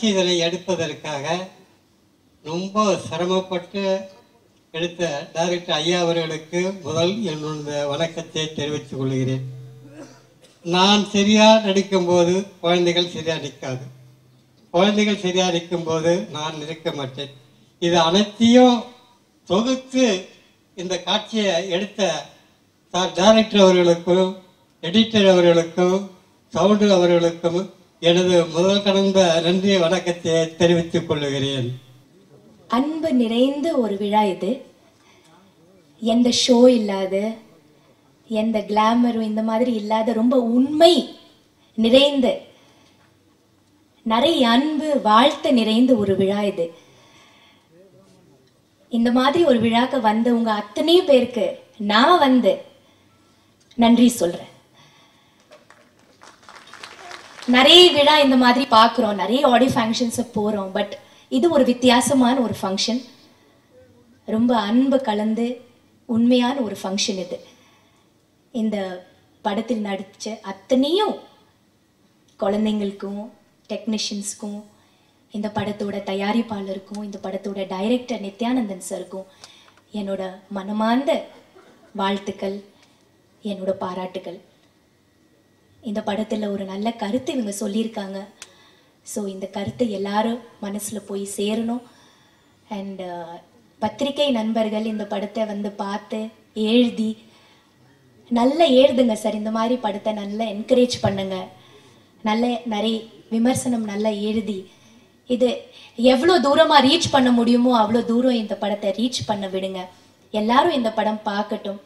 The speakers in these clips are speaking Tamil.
காட்சி இதனை எடுப்பதற்காக ரொம்ப சிரமப்பட்டு எடுத்த டைரக்டர் ஐயா அவர்களுக்கு முதல் என்னுடைய வணக்கத்தை தெரிவித்துக் கொள்கிறேன் நான் சரியா நடிக்கும்போது குழந்தைகள் சரியா நிற்காது குழந்தைகள் சரியா நிற்கும்போது நான் நிற்க மாட்டேன் இது அனைத்தையும் தொகுத்து இந்த காட்சியை எடுத்த சார் டைரக்டர் அவர்களுக்கும் எடிட்டர் அவர்களுக்கும் சவுண்டு அவர்களுக்கும் எனது முதல் கடந்த நன்றி வணக்கத்தை தெரிவித்துக் கொள்ளுகிறேன் அன்பு நிறைந்த ஒரு விழா இது எந்த ஷோ இல்லாத எந்த கிளாமரும் இந்த மாதிரி இல்லாத ரொம்ப உண்மை நிறைந்த நிறைய அன்பு வாழ்த்து நிறைந்த ஒரு விழா இது இந்த மாதிரி ஒரு விழாக்கு வந்த உங்க அத்தனை பேருக்கு நான் வந்து நன்றி சொல்றேன் நிறைய விழா இந்த மாதிரி பார்க்குறோம் நிறைய ஆடியோ ஃபங்க்ஷன்ஸை போகிறோம் பட் இது ஒரு வித்தியாசமான ஒரு ஃபங்க்ஷன் ரொம்ப அன்பு கலந்து உண்மையான ஒரு ஃபங்க்ஷன் இது இந்த படத்தில் நடித்த அத்தனையும் குழந்தைங்களுக்கும் டெக்னீஷியன்ஸ்க்கும் இந்த படத்தோட தயாரிப்பாளருக்கும் இந்த படத்தோட டைரக்டர் நித்யானந்தன் சருக்கும் என்னோட மனமார்ந்த வாழ்த்துக்கள் என்னோட பாராட்டுகள் இந்த படத்தில் ஒரு நல்ல கருத்து இவங்க சொல்லியிருக்காங்க ஸோ இந்த கருத்தை எல்லாரும் மனசில் போய் சேரணும் அண்ட் பத்திரிகை நண்பர்கள் இந்த படத்தை வந்து பார்த்து எழுதி நல்ல எழுதுங்க சார் இந்த மாதிரி படத்தை நல்லா என்கரேஜ் பண்ணுங்க நல்ல நிறைய விமர்சனம் நல்லா எழுதி இது எவ்வளோ தூரமாக ரீச் பண்ண முடியுமோ அவ்வளோ தூரம் இந்த படத்தை ரீச் பண்ண விடுங்க எல்லாரும் இந்த படம் பார்க்கட்டும்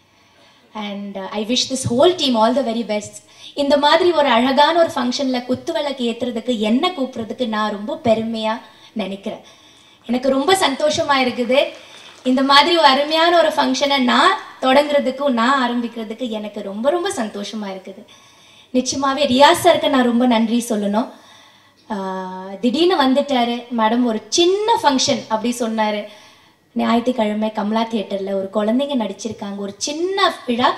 and I wish this whole team all the very best இந்த மாதிரி ஒரு அழகான ஒரு ஃபங்க்ஷனில் குத்து விளக்கு ஏற்றுறதுக்கு என்ன கூப்பிட்றதுக்கு நான் ரொம்ப பெருமையாக நினைக்கிறேன் எனக்கு ரொம்ப சந்தோஷமா இருக்குது இந்த மாதிரி ஒரு அருமையான ஒரு ஃபங்க்ஷனை நான் தொடங்குறதுக்கும் நான் ஆரம்பிக்கிறதுக்கு எனக்கு ரொம்ப ரொம்ப சந்தோஷமா இருக்குது நிச்சயமாவே ரியாஸ் சாருக்கு நான் ரொம்ப நன்றி சொல்லணும் ஆஹ் திடீர்னு வந்துட்டாரு மேடம் ஒரு சின்ன ஃபங்க்ஷன் அப்படி சொன்னாரு ஞாயிற்றுக்கிழமை கமலா தியேட்டரில் ஒரு குழந்தைங்க நடிச்சிருக்காங்க ஒரு சின்ன விழா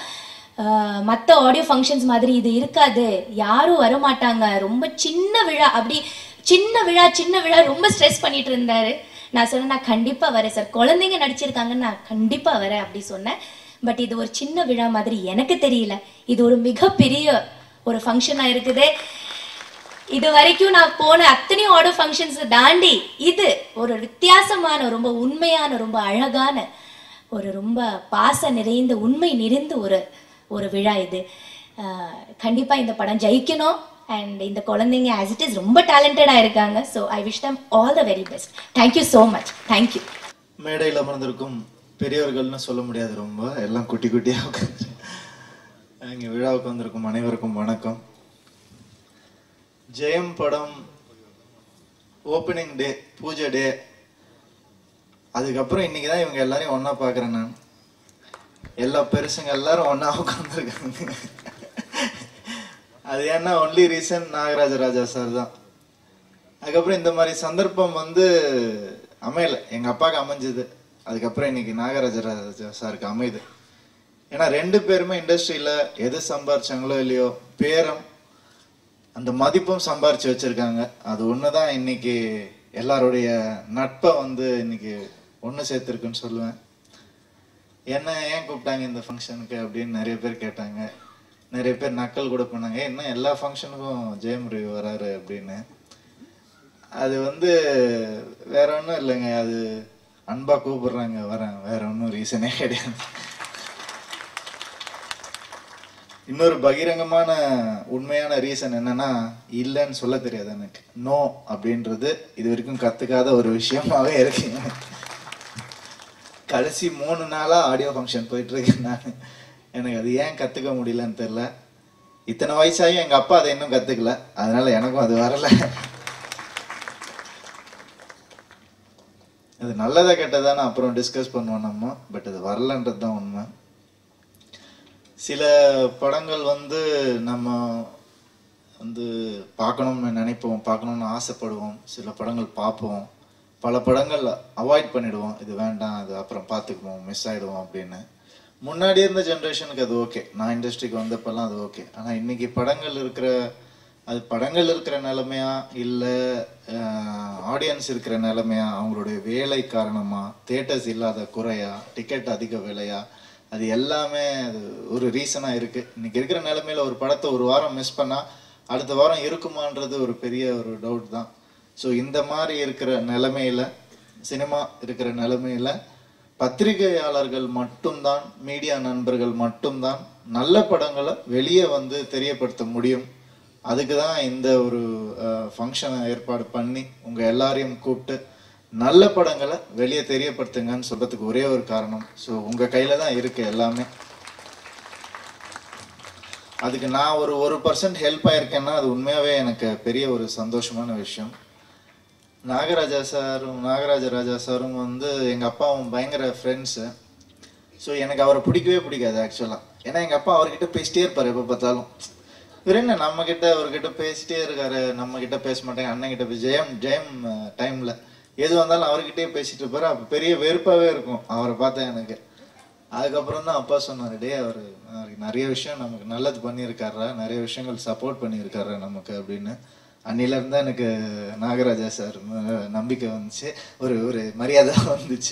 மற்ற ஆடியோ ஃபங்க்ஷன்ஸ் மாதிரி இது இருக்காது யாரும் வர மாட்டாங்க ரொம்ப சின்ன விழா அப்படி சின்ன விழா சின்ன விழா ரொம்ப ஸ்ட்ரெஸ் பண்ணிட்டு இருந்தாரு நான் சொன்னேன் நான் கண்டிப்பாக வரேன் சார் குழந்தைங்க நடிச்சிருக்காங்கன்னு நான் கண்டிப்பாக வரேன் அப்படி சொன்னேன் பட் இது ஒரு சின்ன விழா மாதிரி எனக்கு தெரியல இது ஒரு மிகப்பெரிய ஒரு ஃபங்க்ஷனாக இருக்குது இது வரைக்கும் நான் போன அத்தனை ஆடியோ ஃபங்க்ஷன்ஸ் தாண்டி இது ஒரு வித்தியாசமான ரொம்ப உண்மையான ரொம்ப அழகான ஒரு ரொம்ப பாச நிறைந்த உண்மை நிறைந்த ஒரு ஒரு விழா இது ஆஹ் கண்டிப்பா இந்த படம் ஜெயிக்கணும் அண்ட் இந்த குழந்தைங்க ஆஸ் இட் இஸ் ரொம்ப டேலண்டடாக இருக்காங்க so I wish them all the very best thank you so much thank you மேடையில் அமர்ந்திருக்கும் பெரியவர்கள்னு சொல்ல முடியாது ரொம்ப எல்லாம் குட்டி குட்டியாக உட்காந்து இங்கே விழாவுக்கு வந்திருக்கும் அனைவருக்கும் வணக்கம் ஜெயம் படம் ஓப்பனிங் டே பூஜை டே அதுக்கப்புறம் இன்னைக்கு தான் இவங்க எல்லாரையும் ஒன்றா பார்க்குறேன் நான் எல்லா பெருசுங்க எல்லாரும் ஒன்றா உட்காந்துருக்காங்க அது ஏன்னா only reason Nagaraja Raja sir தான் அதுக்கப்புறம் இந்த மாதிரி சந்தர்ப்பம் வந்து அமையல எங்க அப்பாவுக்கு அமைஞ்சது அதுக்கப்புறம் இன்னைக்கு நாகராஜ ராஜா சாருக்கு அமையுது ஏன்னா ரெண்டு பேருமே இண்டஸ்ட்ரியில எது சம்பாரிச்சாங்களோ இல்லையோ பேரம் அந்த மதிப்பும் சம்பாரிச்சு வச்சிருக்காங்க அது ஒண்ணுதான் இன்னைக்கு எல்லாருடைய நட்பை வந்து இன்னைக்கு ஒண்ணு சேர்த்துருக்குன்னு சொல்லுவேன் என்ன ஏன் கூப்பிட்டாங்க இந்த ஃபங்க்ஷனுக்கு அப்படின்னு நிறைய பேர் கேட்டாங்க நிறைய பேர் நக்கல் கூட பண்ணாங்க என்ன எல்லா ஃபங்க்ஷனுக்கும் ஜெயமுருகி வராரு அப்படின்னு அது வந்து வேற ஒன்றும் இல்லைங்க அது அன்பா கூப்பிடுறாங்க வரேன் வேற ஒன்றும் ரீசனே கிடையாது இன்னொரு பகிரங்கமான உண்மையான ரீசன் என்னன்னா இல்லைன்னு சொல்ல தெரியாது எனக்கு நோ அப்படின்றது இது வரைக்கும் கத்துக்காத ஒரு விஷயமாவே இருக்கு கடைசி மூணு நாளா ஆடியோ ஃபங்க்ஷன் போயிட்டு இருக்கேன் நான் எனக்கு அது ஏன் கத்துக்க முடியலன்னு தெரியல இத்தனை வயசாயும் எங்க அப்பா அதை இன்னும் கத்துக்கல அதனால எனக்கும் அது வரல அது நல்லதா கெட்டதான்னு அப்புறம் டிஸ்கஸ் பண்ணுவோம் நம்ம பட் அது வரலன்றது தான் உண்மை சில படங்கள் வந்து நம்ம வந்து பார்க்கணும்னு நினைப்போம் பார்க்கணும்னு ஆசைப்படுவோம் சில படங்கள் பார்ப்போம் பல படங்கள் அவாய்ட் பண்ணிடுவோம் இது வேண்டாம் அது அப்புறம் பார்த்துக்குவோம் மிஸ் ஆயிடுவோம் அப்படின்னு முன்னாடி இருந்த ஜென்ரேஷனுக்கு அது ஓகே நான் இண்டஸ்ட்ரிக்கு வந்தப்பெல்லாம் அது ஓகே ஆனால் இன்னைக்கு படங்கள் இருக்கிற அது படங்கள் இருக்கிற நிலைமையா இல்லை ஆடியன்ஸ் இருக்கிற நிலைமையா அவங்களுடைய வேலை காரணமா தேட்டர்ஸ் இல்லாத குறையா டிக்கெட் அதிக விலையா அது எல்லாமே அது ஒரு ரீசனாக இருக்குது இன்னைக்கு இருக்கிற நிலைமையில ஒரு படத்தை ஒரு வாரம் மிஸ் பண்ணால் அடுத்த வாரம் இருக்குமான்றது ஒரு பெரிய ஒரு டவுட் தான் ஸோ இந்த மாதிரி இருக்கிற நிலைமையில சினிமா இருக்கிற நிலைமையில பத்திரிகையாளர்கள் மட்டும்தான் மீடியா நண்பர்கள் மட்டும்தான் நல்ல படங்களை வெளியே வந்து தெரியப்படுத்த முடியும் அதுக்கு தான் இந்த ஒரு ஃபங்க்ஷனை ஏற்பாடு பண்ணி உங்கள் எல்லாரையும் கூப்பிட்டு நல்ல படங்களை வெளியே தெரியப்படுத்துங்கன்னு சொல்றதுக்கு ஒரே ஒரு காரணம் ஸோ உங்கள் கையில் தான் இருக்கு எல்லாமே அதுக்கு நான் ஒரு ஒரு பர்சன்ட் ஹெல்ப் ஆயிருக்கேன்னா அது உண்மையாகவே எனக்கு பெரிய ஒரு சந்தோஷமான விஷயம் நாகராஜா சாரும் நாகராஜ ராஜா சாரும் வந்து எங்கள் அப்பாவும் பயங்கர ஃப்ரெண்ட்ஸு ஸோ எனக்கு அவரை பிடிக்கவே பிடிக்காது ஆக்சுவலாக ஏன்னா எங்கள் அப்பா அவர்கிட்ட பேசிட்டே இருப்பார் எப்போ பார்த்தாலும் இவர் என்ன நம்ம கிட்ட அவர்கிட்ட பேசிட்டே இருக்காரு நம்ம கிட்ட பேச மாட்டேங்க அண்ணன் கிட்ட பேச ஜெயம் ஜெயம் டைம்ல எது வந்தாலும் அவர்கிட்டயே பேசிட்டு இருப்பாரு அப்ப பெரிய வெறுப்பாவே இருக்கும் அவரை பார்த்தா எனக்கு அதுக்கப்புறம் தான் அப்பா சொன்னாரு டே அவர் அவருக்கு நிறைய விஷயம் நமக்கு நல்லது பண்ணியிருக்காரா நிறைய விஷயங்கள் சப்போர்ட் பண்ணியிருக்காரா நமக்கு அப்படின்னு அன்னில இருந்தா எனக்கு நாகராஜா சார் மேல நம்பிக்கை வந்துச்சு ஒரு ஒரு மரியாதை வந்துச்சு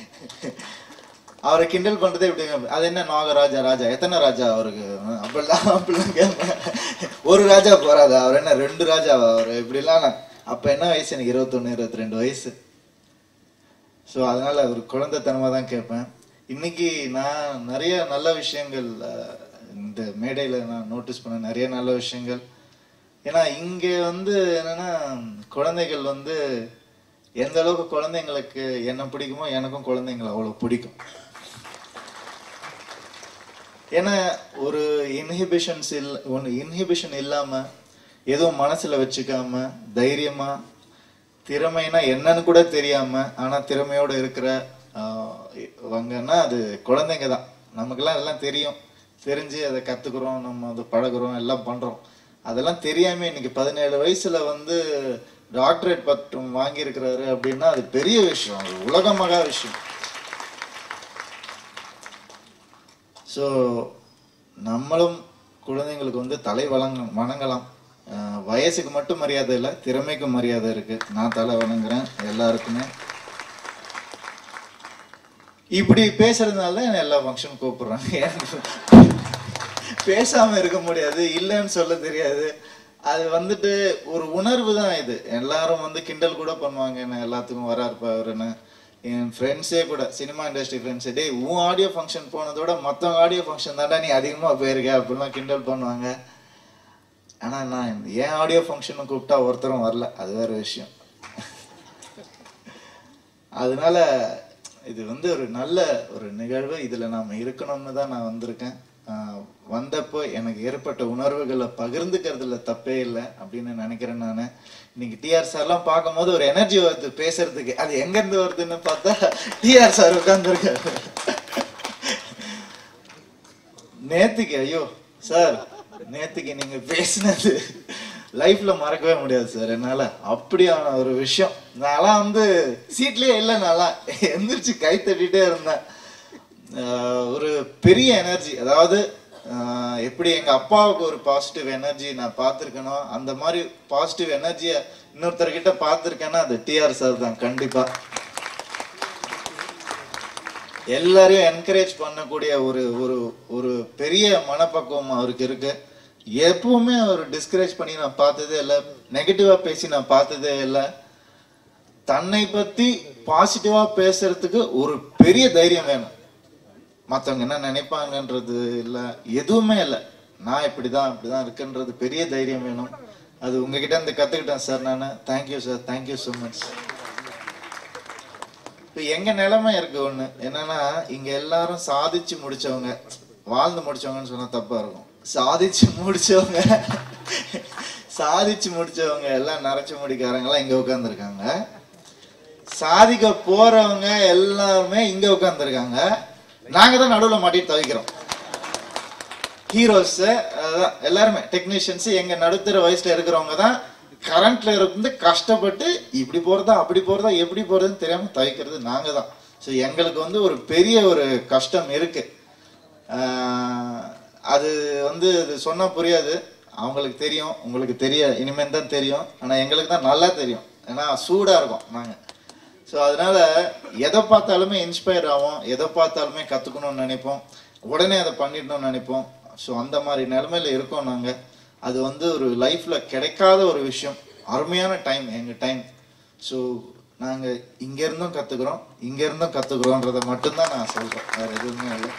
அவரை கிண்டல் பண்றதே இப்படி அது என்ன நாகராஜா ராஜா எத்தனை ராஜா அவருக்கு அப்படிலாம் அப்படிலாம் கேட்பேன் ஒரு ராஜா போறாதா அவர் என்ன ரெண்டு ராஜாவா அவர் இப்படிலாம் நான் அப்ப என்ன வயசு எனக்கு இருபத்தொன்னு இருபத்தி ரெண்டு வயசு ஸோ அதனால ஒரு குழந்தைத்தனமா தான் கேட்பேன் இன்னைக்கு நான் நிறைய நல்ல விஷயங்கள் அஹ், இந்த மேடையில நான் நோட்டீஸ் பண்ண நிறைய நல்ல விஷயங்கள் ஏன்னா இங்க வந்து என்னன்னா குழந்தைகள் வந்து எந்த அளவுக்கு குழந்தைங்களுக்கு என்ன பிடிக்குமோ எனக்கும் குழந்தைங்களை அவ்வளோ பிடிக்கும் ஏன்னா ஒரு இன்ஹிபிஷன்ஸ் இல் ஒன்று இன்ஹிபிஷன் இல்லாம எதுவும் மனசுல வச்சுக்காம தைரியமா திறமைனா என்னன்னு கூட தெரியாம ஆனா திறமையோட இருக்கிற ஆஹ், வங்கன்னா அது குழந்தைங்க தான் நமக்கெல்லாம் எல்லாம் தெரியும் தெரிஞ்சு அதை கத்துக்கிறோம் நம்ம அதை பழகுறோம் எல்லாம் பண்றோம் அதெல்லாம் தெரியாம இன்னைக்கு பதினேழு வயசுல வந்து டாக்டரேட் பட்டம் வாங்கியிருக்கிறாரு அப்படின்னா அது பெரிய விஷயம் அது உலக மகா விஷயம் ஸோ நம்மளும் குழந்தைங்களுக்கு வந்து தலை வழங்க வணங்கலாம் அஹ் வயசுக்கு மட்டும் மரியாதை இல்லை திறமைக்கு மரியாதை இருக்கு நான் தலை வணங்குறேன் எல்லாருக்குமே இப்படி பேசுறதுனால தான் என்னை எல்லா ஃபங்க்ஷன் கூப்பிடுறாங்க எனக்கு பேசாம இருக்க முடியாது இல்லைன்னு சொல்ல தெரியாது அது வந்துட்டு ஒரு உணர்வு தான் இது எல்லாரும் வந்து கிண்டல் கூட பண்ணுவாங்க என்ன எல்லாத்துக்கும் வரா இருப்பாருன்னு என் ஃப்ரெண்ட்ஸே கூட சினிமா இண்டஸ்ட்ரி ஃப்ரெண்ட்ஸே டேய் உன் ஆடியோ ஃபங்க்ஷன் போனதோட மற்றவங்க ஆடியோ ஃபங்க்ஷன் தாண்டா நீ அதிகமாக போயிருக்க அப்படிலாம் கிண்டல் பண்ணுவாங்க ஆனா நான் இந்த என் ஆடியோ ஃபங்க்ஷனும் கூப்பிட்டா ஒருத்தரும் வரல அது வேற விஷயம் அதனால இது வந்து ஒரு நல்ல ஒரு நிகழ்வு இதுல நாம இருக்கணும்னு தான் நான் வந்திருக்கேன் ஆஹ் வந்தப்போ எனக்கு ஏற்பட்ட உணர்வுகளை பகிர்ந்துக்கிறதுல தப்பே இல்லை அப்படின்னு நினைக்கிறேன் நான் இன்னைக்கு டிஆர் சார்லாம் பார்க்கும்போது ஒரு எனர்ஜி வருது பேசுறதுக்கு அது எங்க இருந்து வருதுன்னு பார்த்தா டிஆர் சார் உட்காந்துருக்காரு நேத்துக்கு ஐயோ சார் நேத்துக்கு நீங்க பேசினது லைஃப்ல மறக்கவே முடியாது சார் என்னால அப்படியான ஒரு விஷயம் நான்லாம் வந்து சீட்லயே இல்லை நான்லாம் எந்திரிச்சு கை தட்டிட்டே இருந்தேன் ஆஹ் ஒரு பெரிய எனர்ஜி அதாவது ஆஹ் எப்படி எங்க அப்பாவுக்கு ஒரு பாசிட்டிவ் எனர்ஜி நான் பார்த்துருக்கேனோ அந்த மாதிரி பாசிட்டிவ் எனர்ஜியை இன்னொருத்தர்கிட்ட பார்த்துருக்கேன்னா அது டிஆர் சார் தான் கண்டிப்பா எல்லாரையும் என்கரேஜ் பண்ணக்கூடிய ஒரு ஒரு ஒரு பெரிய மனப்பக்குவம் அவருக்கு இருக்கு எப்பவுமே அவர் டிஸ்கரேஜ் பண்ணி நான் பார்த்ததே இல்லை நெகட்டிவா பேசி நான் பார்த்ததே இல்லை தன்னை பத்தி பாசிட்டிவா பேசுறதுக்கு ஒரு பெரிய தைரியம் வேணும் மற்றவங்க என்ன நினைப்பாங்கன்றது இல்லை எதுவுமே இல்லை நான் இப்படிதான் இப்படிதான் இருக்குன்றது பெரிய தைரியம் வேணும் அது உங்ககிட்ட இருந்து கத்துக்கிட்டேன் சார் நான் thank you sir thank you so much இப்போ எங்க நிலைமை இருக்கு ஒண்ணு என்னன்னா இங்க எல்லாரும் சாதிச்சு முடிச்சவங்க வாழ்ந்து முடிச்சவங்கன்னு சொன்னா தப்பா இருக்கும் சாதிச்சு முடிச்சவங்க சாதிச்சு முடிச்சவங்க எல்லாம் நரைச்சு முடிக்காரங்க எல்லாம் இங்க உட்காந்துருக்காங்க சாதிக்க போறவங்க எல்லாருமே இங்க உட்காந்துருக்காங்க நாங்க தான் நடுவுல மாட்டிட்டு தவிக்கிறோம் ஹீரோஸ் எல்லாருமே டெக்னீஷியன்ஸ் எங்க நடுத்தர வயசுல இருக்கிறவங்க தான் கரண்ட்ல இருந்து கஷ்டப்பட்டு இப்படி போறதா அப்படி போறதா எப்படி போறதுன்னு தெரியாம தவிக்கிறது நாங்க தான் ஸோ எங்களுக்கு வந்து ஒரு பெரிய ஒரு கஷ்டம் இருக்கு ஆஹ் அது வந்து இது சொன்னா புரியாது அவங்களுக்கு தெரியும் உங்களுக்கு தெரிய இனிமேல் தான் தெரியும் ஆனால் எங்களுக்கு தான் நல்லா தெரியும் ஏன்னா சூடாக இருக்கும் நாங்கள் ஸோ அதனால எதை பார்த்தாலுமே இன்ஸ்பயர் ஆகும் எதை பார்த்தாலுமே கற்றுக்கணும்னு நினைப்போம் உடனே அதை பண்ணிடணும்னு நினைப்போம் ஸோ அந்த மாதிரி நிலமையில இருக்கோம் நாங்கள் அது வந்து ஒரு லைஃப்பில் கிடைக்காத ஒரு விஷயம் அருமையான டைம் எங்கள் டைம் ஸோ நாங்கள் இங்கேருந்தும் கற்றுக்குறோம் இங்கேருந்தும் கற்றுக்குறோன்றதை மட்டும்தான் நான் சொல்கிறேன் வேறு எதுவுமே இல்லை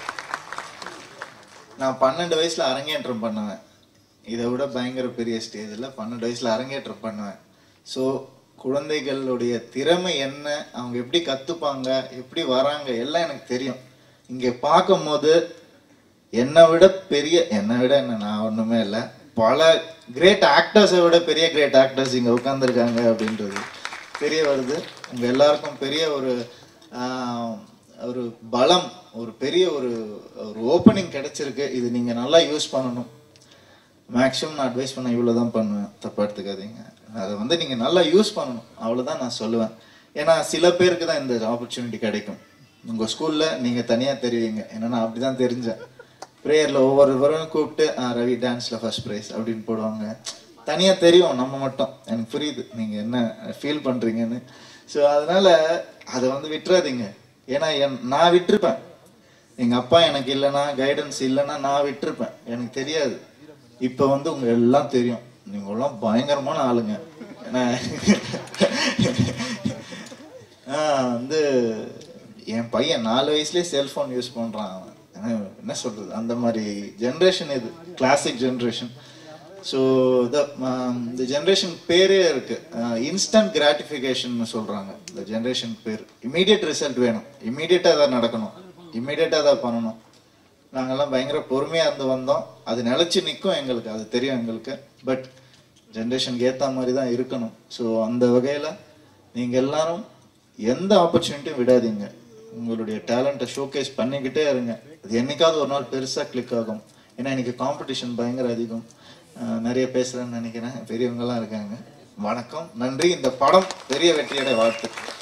நான் பன்னெண்டு வயசில் அரங்கேற்றம் பண்ணுவேன் இதை விட பயங்கர பெரிய ஸ்டேஜில் பன்னெண்டு வயசில் அரங்கேற்றம் பண்ணுவேன் ஸோ குழந்தைகளுடைய திறமை என்ன அவங்க எப்படி கற்றுப்பாங்க எப்படி வராங்க எல்லாம் எனக்கு தெரியும் இங்கே பார்க்கும்போது என்னை விட பெரிய என்னை விட என்ன நான் ஒன்றுமே இல்லை பல கிரேட் ஆக்டர்ஸை விட பெரிய கிரேட் ஆக்டர்ஸ் இங்கே உட்காந்துருக்காங்க அப்படின்றது தெரிய வருது உங்கள் எல்லாருக்கும் பெரிய ஒரு ஆஹ், ஒரு பலம் ஒரு பெரிய ஒரு ஒரு ஓப்பனிங் கிடைச்சிருக்கு இது நீங்கள் நல்லா யூஸ் பண்ணணும் மேக்ஸிமம் நான் அட்வைஸ் பண்ண இவ்வளோ தான் பண்ணுவேன் தப்பா எடுத்துக்காதீங்க அதை வந்து நீங்கள் நல்லா யூஸ் பண்ணணும் அவ்வளோதான் நான் சொல்லுவேன் ஏன்னா சில பேருக்கு தான் இந்த ஆப்பர்ச்சுனிட்டி கிடைக்கும் உங்கள் ஸ்கூலில் நீங்கள் தனியாக தெரிவிங்க ஏன்னா நான் அப்படி தான் தெரிஞ்சேன் ப்ரேயரில் ஒவ்வொருவரும் கூப்பிட்டு "ஆ, ரவி டான்ஸில் ஃபர்ஸ்ட் ப்ரைஸ் அப்படின்னு போடுவாங்க தனியாக தெரியும் நம்ம மட்டும் எனக்கு புரியுது நீங்கள் என்ன ஃபீல் பண்ணுறீங்கன்னு ஸோ அதனால் அதை வந்து விட்டுறாதீங்க ஏன்னா என் நான் விட்டுருப்பேன் எங்கள் அப்பா எனக்கு இல்லைன்னா கைடன்ஸ் இல்லைன்னா நான் விட்டுருப்பேன் எனக்கு தெரியாது இப்போ வந்து உங்க எல்லாம் தெரியும் நீங்க எல்லாம் பயங்கரமான ஆளுங்க ஏன்னா ஆஹ் வந்து என் பையன் நாலு வயசுலயே செல்போன் யூஸ் பண்றான் அவன் ஏன்னா, என்ன சொல்றது அந்த மாதிரி ஜென்ரேஷன் இது கிளாசிக் ஜென்ரேஷன் ஸோ இந்த ஜென்ரேஷன் பேரே இருக்கு இன்ஸ்டன்ட் கிராட்டிஃபிகேஷன் சொல்றாங்க இந்த ஜென்ரேஷன் பேர் இமீடியட் ரிசல்ட் வேணும் இமீடியட்டாக அதை நடக்கணும் இமீடியட்டாக அதை பண்ணணும் நாங்கெல்லாம் பயங்கர பொறுமையா இருந்து வந்தோம் அது நிலைச்சு நிற்கும் எங்களுக்கு அது தெரியும் எங்களுக்கு பட் ஜென்ரேஷனுக்கு ஏற்ற மாதிரி தான் இருக்கணும் ஸோ அந்த வகையில் நீங்கள் எல்லாரும் எந்த ஆப்பர்ச்சுனிட்டியும் விடாதீங்க உங்களுடைய டேலண்ட்டை ஷோகேஸ் பண்ணிக்கிட்டே இருங்க அது என்னைக்காவது ஒரு நாள் பெருசாக கிளிக் ஆகும் ஏன்னா இன்னைக்கு காம்படிஷன் பயங்கர அதிகம் அஹ் நிறைய பேசுகிறேன்னு நினைக்கிறேன் பெரியவங்கெல்லாம் இருக்காங்க வணக்கம் நன்றி இந்த படம் பெரிய வெற்றியடை வாழ்த்து